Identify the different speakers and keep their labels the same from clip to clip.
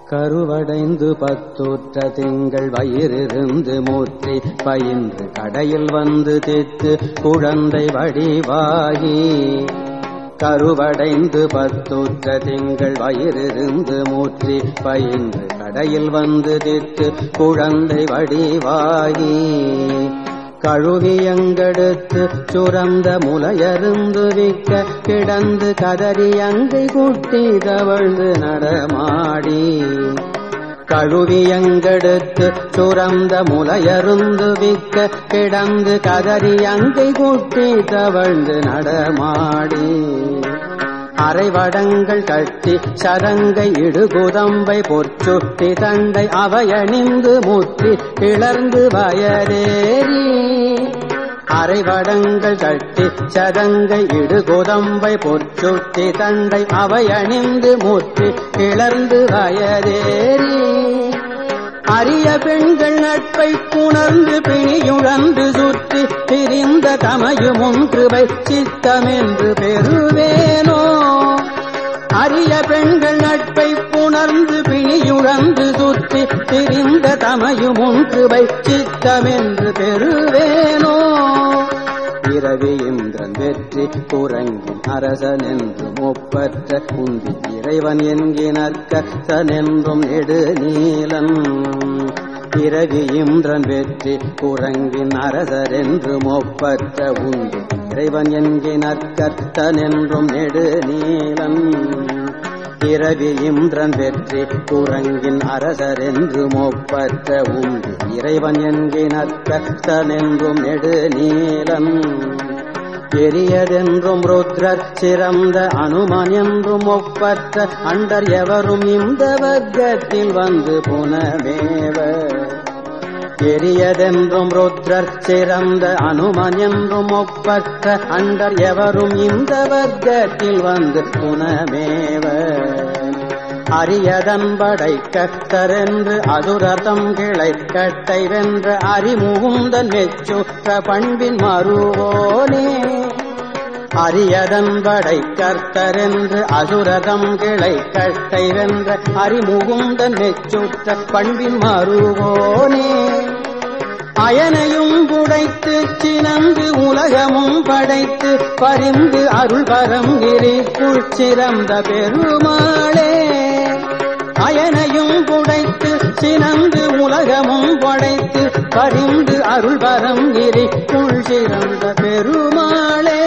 Speaker 1: கருவடைந்து பத்துற்ற திங்கள் வயிறிருந்து மூற்றி பயின்று கடையில் வந்து தித்து குழந்தை வடிவாகி கருவடைந்து பத்துற்ற திங்கள் வயிறிருந்து மூற்றி பயின்று கடையில் வந்து தித்து குழந்தை வடிவாகி கழுவியங்கெடுத்து சுரந்த முலையருந்து விக்க கிடந்து கதறி அங்கை குட்டி தவழ்ந்து நடமாடி கழுவியங்கெடுத்து சுரந்த முலையருந்து விக்க கிடந்து கதறி அங்கை குட்டி தவழ்ந்து நடமாடி அரைவடங்கள் கட்டி சதங்கை இடுகுதம்பை பொற்சுட்டி தண்டை அவையணிந்து முற்றி கிளர்ந்து வயதேறி அரைவடங்கள் கட்டி சதங்கை இடுகுதம்பை பொற்சுட்டி தண்டை அவையணிந்து முற்றி கிளர்ந்து வயதேறி அரிய பெண்கள் நட்பை புணர்ந்து பிணியுழந்து சுற்றி பிரிந்த தமையுமுன் கிருபை சித்தமென்று பெறுவேனோ அரிய பெண்கள் நட்பை புணர்ந்து பிணியுழந்து சுற்றி பிரிந்த தமையுமுன் கிருபை சித்தமென்று பெறுவேனோ இரவி இந்திரன் வெற்றி குரங்கின் அரசன் என்றும் ஒப்பற்ற குந்தி இறைவன் என்கினற்கசனென்றும் நெடு நீலன் பிறவி இந்திரன் வெற்றி குரங்கின் அரசர் என்றும் ஒப்பற்ற உந்தி இறைவன் என்கினற்கத்தனென்றும் நெடு நீலன் பிறவி இந்திரன் வெற்றி குரங்கின் அரசர் என்றும் ஒப்பற்ற உண்டு இறைவன் என்கினற்கத்தனென்றும் நெடு நீலன் பெரியதென்றும் ருத்ரர் சிறந்த அனுமன் என்றும் ஒப்பற்ற அண்டர் எவரும் இந்த வர்க்கத்தில் வந்து புனமேவ பெரியதென்றும் ருத்ரர் சிறந்த அனுமன் என்றும் ஒப்பற்ற அண்டர் எவரும் இந்த வர்க்கத்தில் வந்து புனமேவ அரியதன் படை கட்டரென்று அதுரதம் கிளை கட்டை வென்ற அறிமுகுந்தன் மெச்சுற்ற பண்பின் மறுவோனே அரியதன் படை கர்த்தரென்று அசுரதம் கிளை கட்டை வென்ற அறிமுகுந்தன் மெச்சுற்ற பண்பின் மறுவோனே அயனையும் புடைத்து சினந்து உலகமும் படைத்து பரிந்து அருள் பரம் கிரிக்குள் சிறந்த பெருமாளே அயனையும் புடைத்து சினந்து உலகமும் படைத்து பரிந்து அருள் பரம் கிரிக்குள் சிறந்த பெருமாளே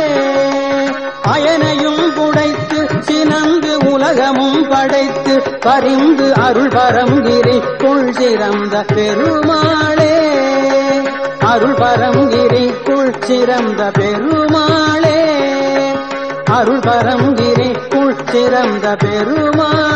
Speaker 1: அயனையும் புடைத்து சினந்து உலகமும் படைத்து பரிந்து அருள் பரம் கிரிக்குள் சிறந்த பெருமாளே அருள் பரங்கிரிக்குள் சிறந்த பெருமாளே அருள் பரங்கிரிக்குள் சிறந்த பெருமாளே